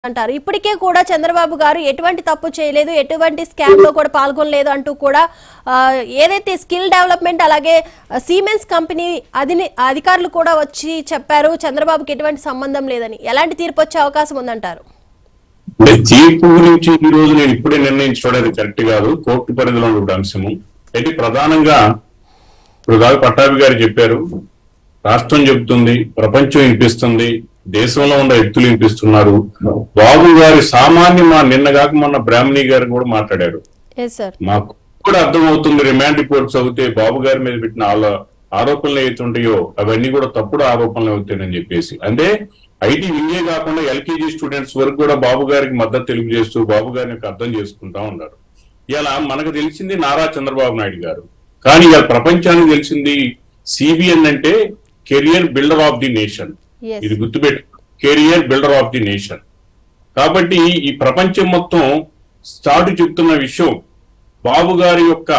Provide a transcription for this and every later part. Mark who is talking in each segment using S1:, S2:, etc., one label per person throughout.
S1: అంటారు ఇప్పటికే కూడా చంద్రబాబు గారు ఎటువంటి తప్పు చేయలేదు ఎటువంటి స్కామ్ లో కూడా పాల్గొనలేదు అంటూ కూడా ఆ, ఏదైతే స్కిల్ డెవలప్మెంట్ అలాగే సీమెన్స్ కంపెనీ అధిని అధికారులు కూడా వచ్చి చెప్పారు చంద్రబాబుకి ఎటువంటి సంబంధం లేదని ఎలాంటి తీర్పు వచ్చే అవకాశం ఉందంటారు
S2: అంటే తీర్పు గురించి ఈ రోజు నేను ఇప్పుడే నిర్ణయించడం అది కరెక్ట్ కాదు కోర్టు పరిధిలో ఉన్న అంశము అయితే ప్రధానంగా ఇప్పుడు దాకా పట్టాభి గారు చెప్పారు రాష్ట్రం చెబుతుంది ప్రపంచం వినిపిస్తుంది దేశంలో ఉన్న వ్యక్తులు వినిపిస్తున్నారు బాబు గారి సామాన్య మా నిన్న కాక మొన్న బ్రాహ్మణి గారు కూడా మాట్లాడారు
S1: ఎస్ సార్
S2: మాకు కూడా అర్థమవుతుంది రిమాండ్ రిపోర్ట్స్ అవుతే బాబు గారి మీద పెట్టిన ఆలో- ఆరోపణలు ఏవైతే ఉంటాయో అవన్నీ కూడా తప్పుడు ఆరోపణలు అవుతాయని చెప్పేసి అంటే ఐటీ వింగే కాకుండా ఎల్కేజీ స్టూడెంట్స్ వరకు కూడా బాబు గారికి మద్దతు తెలియజేస్తూ బాబు గారిని యొక్క అర్థం చేసుకుంటా ఉన్నారు ఇలా మనకు తెలిసింది నారా చంద్రబాబు నాయుడు గారు కానీ ఇలా ప్రపంచానికి తెలిసింది సిబిఎన్ అంటే career builder of the nation
S1: yes
S2: ఇది గుర్తుపెట్టు career builder of the nation కాబట్టి ఈ ప్రపంచం మొత్తం స్టార్ట్ చెప్తున్న విషయం బాబు గారి యొక్క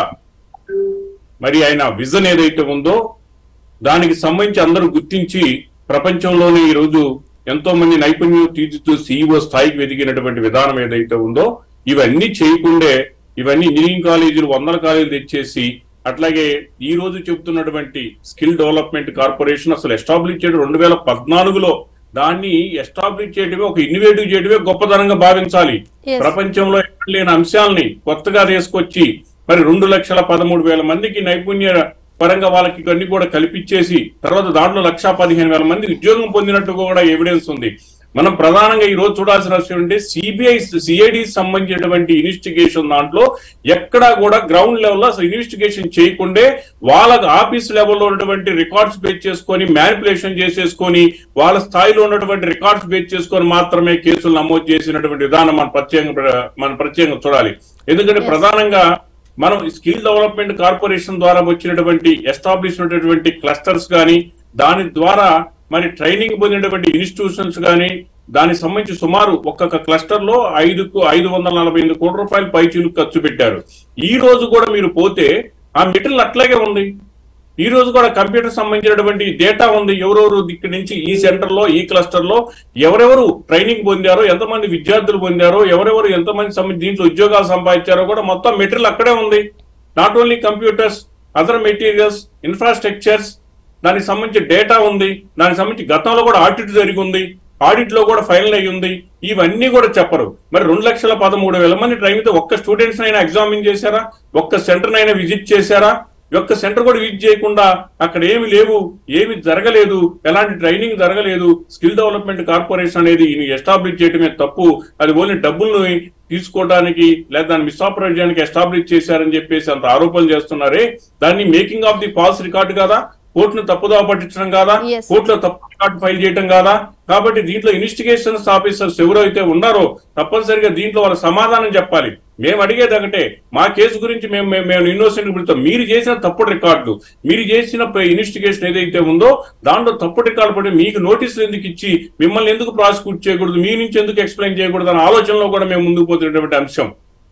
S2: మరి ఆయన విజన్ ఏదైతే ఉందో దానికి సంబంధించి అందరూ గుర్తించి ప్రపంచంలోనే ఈ రోజు ఎంతో మంది నైపుణ్యం తీర్చుతూ సీఈఓ స్థాయికి వెదిగినటువంటి విధానం ఏదైతే ఉందో ఇవన్నీ చేయకుండే ఇవన్నీ ఇంజనీరింగ్ కాలేజీలు వందల కాలేజీలు తెచ్చేసి అట్లాగే ఈ రోజు చెబుతున్నటువంటి స్కిల్ డెవలప్మెంట్ కార్పొరేషన్ అసలు ఎస్టాబ్లిష్ చేయడం రెండు వేల పద్నాలుగులో దాన్ని ఎస్టాబ్లిష్ చేయడమే ఒక ఇన్నివేటివ్ చేయడమే గొప్పతనంగా భావించాలి
S1: Yes.
S2: ప్రపంచంలో ఎక్కడ లేని అంశాలని కొత్తగా తీసుకొచ్చి మరి రెండు లక్షల పదమూడు వేల మందికి నైపుణ్య పరంగా వాళ్ళకి అన్ని కూడా కల్పించేసి తర్వాత దాంట్లో లక్షా పదిహేను వేల మంది ఉద్యోగం పొందినట్టు కూడా ఎవిడెన్స్ ఉంది మనం ప్రధానంగా ఈ రోజు చూడాల్సిన విషయం అంటే సిబిఐ సిఐడి సంబంధించినటువంటి ఇన్వెస్టిగేషన్ దాంట్లో ఎక్కడా కూడా గ్రౌండ్ లెవెల్లో అసలు ఇన్వెస్టిగేషన్ చేయకుండే వాళ్ళ ఆఫీస్ లెవెల్లో ఉన్నటువంటి రికార్డ్స్ బేస్ చేసుకొని మ్యానిపులేషన్ చేసేసుకొని వాళ్ళ స్థాయిలో ఉన్నటువంటి రికార్డ్స్ బేస్ చేసుకొని మాత్రమే కేసులు నమోదు చేసినటువంటి విధానం మన ప్రత్యేకంగా మనం ప్రత్యేకంగా చూడాలి ఎందుకంటే ప్రధానంగా మనం స్కిల్ డెవలప్మెంట్ కార్పొరేషన్ ద్వారా వచ్చినటువంటి ఎస్టాబ్లిష్ అయినటువంటి క్లస్టర్స్ కానీ దాని ద్వారా మరి ట్రైనింగ్ పొందినటువంటి ఇన్స్టిట్యూషన్స్ కానీ దానికి సంబంధించి సుమారు ఒక్కొక్క క్లస్టర్ లో ఐదుకు ఐదు వందల నలభై ఎనిమిది కోట్ల రూపాయలు పైచీలు ఖర్చు పెట్టారు ఈ రోజు కూడా మీరు పోతే ఆ మెటీరియల్ అట్లాగే ఉంది ఈ రోజు కూడా కంప్యూటర్ సంబంధించినటువంటి డేటా ఉంది ఎవరెవరు ఇక్కడి నుంచి ఈ సెంటర్ లో ఈ క్లస్టర్ లో ఎవరెవరు ట్రైనింగ్ పొందారో ఎంతమంది విద్యార్థులు పొందారో ఎవరెవరు ఎంతమంది సంబంధించి దీంట్లో ఉద్యోగాలు సంపాదించారో కూడా మొత్తం మెటీరియల్ అక్కడే ఉంది not only computers other materials infrastructures దానికి సంబంధించి డేటా ఉంది దానికి సంబంధించి గతంలో కూడా ఆడిట్ జరిగి ఉంది ఆడిట్ లో కూడా ఫైనల్ అయ్యి ఉంది ఇవన్నీ కూడా చెప్పరు మరి రెండు లక్షల పదమూడు వేల మంది ట్రైన్ ఒక్క స్టూడెంట్స్ అయినా ఎగ్జామిన్ చేశారా ఒక్క సెంటర్ అయినా విజిట్ చేశారా ఒక్క సెంటర్ కూడా విజిట్ చేయకుండా అక్కడ ఏమి లేవు ఏమి జరగలేదు ఎలాంటి ట్రైనింగ్ జరగలేదు స్కిల్ డెవలప్మెంట్ కార్పొరేషన్ అనేది ఎస్టాబ్లిష్ చేయడమే తప్పు అది ఓన్లీ డబ్బుల్ని తీసుకోవడానికి లేదా దాన్ని మిస్ఆపరేట్ చేయడానికి ఎస్టాబ్లిష్ చేశారని చెప్పేసి అంత ఆరోపణలు చేస్తున్నారే దాన్ని making of the false record కాదా కోర్టును తప్పుదోవ పట్టించడం కాదా
S1: Yes.
S2: కోర్టులో తప్పు రికార్డు ఫైల్ చేయడం కాదా కాబట్టి దీంట్లో ఇన్వెస్టిగేషన్స్ ఆఫీసర్స్ ఎవరైతే ఉన్నారో తప్పనిసరిగా దీంట్లో వాళ్ళ సమాధానం చెప్పాలి మేము అడిగేది ఒకటే మా కేసు గురించి మేము మేము- మేము ఇన్నోసెంట్ పెడతాం మీరు చేసిన తప్పుడు రికార్డు మీరు చేసిన ఇన్వెస్టిగేషన్ ఏదైతే ఉందో దాంట్లో తప్పుడు రికార్డు పడి మీకు నోటీసులు ఎందుకు ఇచ్చి మిమ్మల్ని ఎందుకు ప్రాసిక్యూట్ చేయకూడదు మీ నుంచి ఎందుకు ఎక్స్ప్లెయిన్ చేయకూడదు అనే ఆలోచనలో కూడా మేము ముందుకు పోతున్నటువంటి అంశం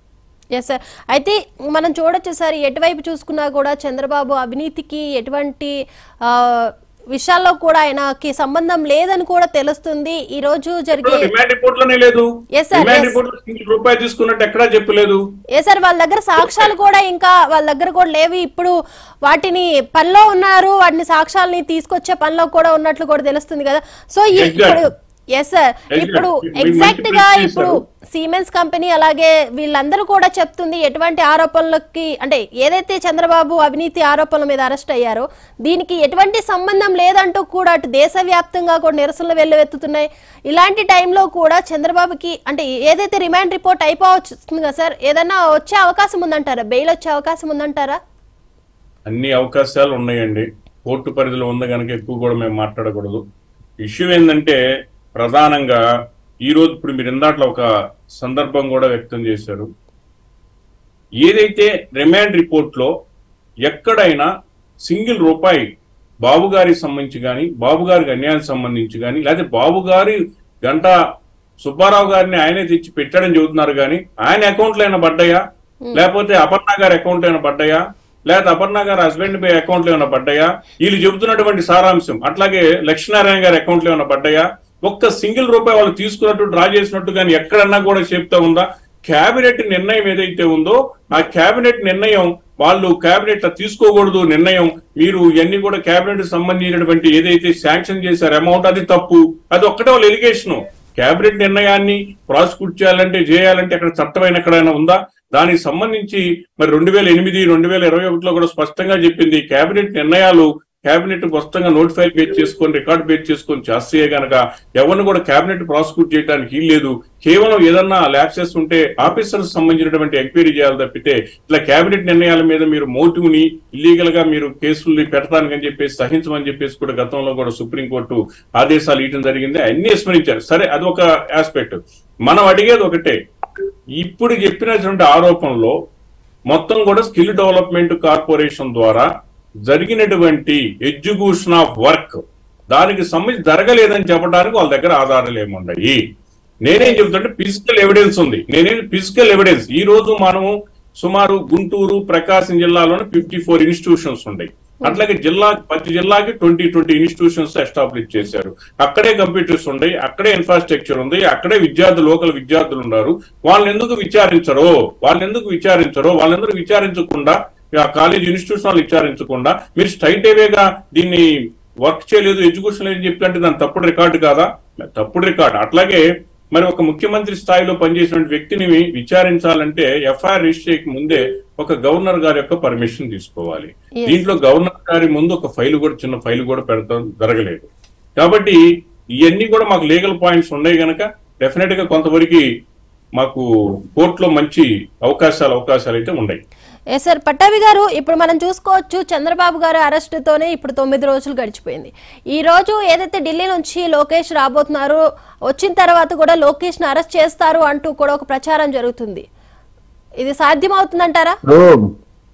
S1: ఎస్ సార్ అయితే మనం చూడొచ్చు సార్ ఎటువైపు చూసుకున్నా కూడా చంద్రబాబు అవినీతికి ఎటువంటి ఆ, విషయాల్లో కూడా ఆయనకి సంబంధం లేదని కూడా తెలుస్తుంది ఈ రోజు జరిగే
S2: రిమాండ్ రిపోర్ట్ లోనే లేదు
S1: Yes, sir,
S2: remand
S1: yes.
S2: Report లో సింగిల్ రూపాయి తీసుకున్నట్టు ఎక్కడా చెప్పలేదు
S1: ఏ సార్ వాళ్ళ దగ్గర సాక్ష్యాలు కూడా ఇంకా వాళ్ళ దగ్గర కూడా లేవు ఇప్పుడు వాటిని పనిలో ఉన్నారు వాటిని సాక్ష్యాలని తీసుకొచ్చే పనిలో కూడా ఉన్నట్లు కూడా తెలుస్తుంది కదా సో ఈ-
S2: Exactly.
S1: ఇప్పుడు ఎస్ సార్
S2: Exactly.
S1: ఇప్పుడు
S2: మీరు
S1: ఎగ్జాక్ట్
S2: మంచి
S1: గా
S2: ప్రశ్న
S1: ఇప్పుడు
S2: వేశారు.
S1: సీమెన్స్ కంపెనీ అలాగే వీళ్ళందరూ కూడా చెప్తుంది ఎటువంటి ఆరోపణలకి అంటే ఏదైతే చంద్రబాబు అవినీతి ఆరోపణల మీద అరెస్ట్ అయ్యారో దీనికి ఎటువంటి సంబంధం లేదంటూ కూడా అటు దేశవ్యాప్తంగా కూడా నిరసనలు వెల్లువెత్తుతున్నాయి ఇలాంటి టైంలో కూడా చంద్రబాబుకి అంటే ఏదైతే రిమాండ్ రిపోర్ట్ అయిపోవచ్చుతుంది కదా సార్ ఏదైనా వచ్చే అవకాశం ఉందంటారా బెయిల్ వచ్చే అవకాశం ఉందంటారా
S2: అన్ని అవకాశాలు ఉన్నాయండి కోర్టు పరిధిలో ఉంది కనుక ఎక్కువ కూడా మేము మాట్లాడకూడదు ఇష్యూ ఏంటంటే ప్రధానంగా ఈ రోజు ఇప్పుడు మీరు ఇందాట్లో ఒక సందర్భం కూడా వ్యక్తం చేశారు ఏదైతే రిమాండ్ రిపోర్ట్ లో ఎక్కడైనా సింగిల్ రూపాయి బాబు గారికి సంబంధించి కానీ బాబు గారికి అన్యాయం సంబంధించి కానీ లేదా బాబు గారి గంట సుబ్బారావు గారిని ఆయనే తెచ్చి పెట్టాడని చెబుతున్నారు కానీ ఆయన అకౌంట్లో అయినా పడ్డాయా లేకపోతే అపర్ణ గారి అకౌంట్ అయినా పడ్డాయా లేకపోతే అపర్ణ గారి హస్బెండ్ పే అకౌంట్లో ఏమైనా పడ్డాయా వీళ్ళు చెబుతున్నటువంటి సారాంశం అట్లాగే లక్ష్మీనారాయణ గారి అకౌంట్లో ఏమైనా పడ్డాయా ఒక్క సింగిల్ రూపాయి వాళ్ళు తీసుకున్నట్టు డ్రా చేసినట్టు కానీ ఎక్కడన్నా కూడా చెప్తా ఉందా కేబినెట్ నిర్ణయం ఏదైతే ఉందో ఆ కేబినెట్ నిర్ణయం వాళ్ళు కేబినెట్ తీసుకోకూడదు నిర్ణయం మీరు ఇవన్నీ కూడా కేబినెట్ సంబంధించినటువంటి ఏదైతే శాంక్షన్ చేశారు అమౌంట్ అది తప్పు అది ఒక్కటే వాళ్ళ ఎలిగేషన్ కేబినెట్ నిర్ణయాన్ని ప్రాసిక్యూట్ చేయాలంటే చేయాలంటే అక్కడ చట్టమైన ఎక్కడైనా ఉందా దానికి సంబంధించి మరి రెండు వేల ఎనిమిది రెండు వేల ఇరవై ఒకటిలో కూడా స్పష్టంగా చెప్పింది కేబినెట్ నిర్ణయాలు కేబినెట్ స్పష్టంగా నోటిఫై బేస్ చేసుకొని రికార్డ్ బేస్ చేసుకొని చేస్తే గనక ఎవరిని కూడా కేబినెట్ ప్రాసిక్యూట్ చేయడానికి లేదు కేవలం ఏదన్నా ల్యాప్సెస్ ఉంటే ఆఫీసర్స్ సంబంధించినటువంటి ఎంక్వైరీ చేయాలి తప్పితే ఇట్లా కేబినెట్ నిర్ణయాల మీద మీరు మోటివ్ ని ఇల్లీగల్ గా మీరు కేసుల్ని పెట్టడానికి అని చెప్పేసి సహించమని చెప్పేసి కూడా గతంలో కూడా సుప్రీంకోర్టు ఆదేశాలు ఇవ్వడం జరిగింది అన్ని విస్మరించారు సరే అది ఒక ఆస్పెక్ట్ మనం అడిగేది ఒకటే ఇప్పుడు చెప్పినటువంటి ఆరోపణలో మొత్తం కూడా స్కిల్ డెవలప్మెంట్ కార్పొరేషన్ ద్వారా జరిగినటువంటి ఎగ్జిక్యూషన్ ఆఫ్ వర్క్ దానికి సంబంధించి జరగలేదని చెప్పడానికి వాళ్ళ దగ్గర ఆధారాలు ఏమున్నాయి నేనేం చెబుతుంటే ఫిజికల్ ఎవిడెన్స్ ఉంది నేనేం ఫిజికల్ ఎవిడెన్స్ ఈ రోజు మనము సుమారు గుంటూరు ప్రకాశం జిల్లాలోనే ఫిఫ్టీ ఫోర్ ఇన్స్టిట్యూషన్స్ ఉన్నాయి అట్లాగే జిల్లా ప్రతి జిల్లాకి ట్వంటీ ట్వంటీ ఇన్స్టిట్యూషన్స్ ఎస్టాబ్లిష్ చేశారు అక్కడే కంప్యూటర్స్ ఉన్నాయి అక్కడే ఇన్ఫ్రాస్ట్రక్చర్ ఉంది అక్కడే విద్యార్థులు లోకల్ విద్యార్థులు ఉన్నారు వాళ్ళని ఎందుకు విచారించరో వాళ్ళని ఎందుకు విచారించరో వాళ్ళందరూ విచారించకుండా ఆ కాలేజ్ ఇన్స్టిట్యూషన్ వాళ్ళు విచారించకుండా మీరు స్ట్రైట్ అవేగా దీన్ని వర్క్ చేయలేదు ఎడ్యుకేషన్ లేదని చెప్పి అంటే దాని తప్పుడు రికార్డు కాదా తప్పుడు రికార్డు అట్లాగే మరి ఒక ముఖ్యమంత్రి స్థాయిలో పనిచేసిన వ్యక్తిని విచారించాలంటే ఎఫ్ఐఆర్ రిజిస్టర్ చేయక ముందే ఒక గవర్నర్ గారి యొక్క పర్మిషన్ తీసుకోవాలి
S1: Yes.
S2: దీంట్లో గవర్నర్ గారి ముందు ఒక ఫైల్ కూడా చిన్న ఫైల్ కూడా పెడతాం జరగలేదు కాబట్టి ఇవన్నీ కూడా మాకు లీగల్ పాయింట్స్ ఉన్నాయి గనక డెఫినెట్ గా కొంతవరకు మాకు కోర్టులో మంచి అవకాశాలు అవకాశాలు అయితే ఉన్నాయి
S1: ఏ సార్ పట్టాభి గారు ఇప్పుడు మనం చూసుకోవచ్చు చంద్రబాబు గారు అరెస్టుతోనే ఇప్పుడు తొమ్మిది రోజులు గడిచిపోయింది ఈ రోజు ఏదైతే ఢిల్లీ నుంచి లోకేష్ రాబోతున్నారో వచ్చిన తర్వాత కూడా లోకేష్ ని అరెస్ట్ చేస్తారు అంటూ కూడా ఒక ప్రచారం జరుగుతుంది ఇది సాధ్యం అవుతుందంటారా
S3: ఇప్పుడు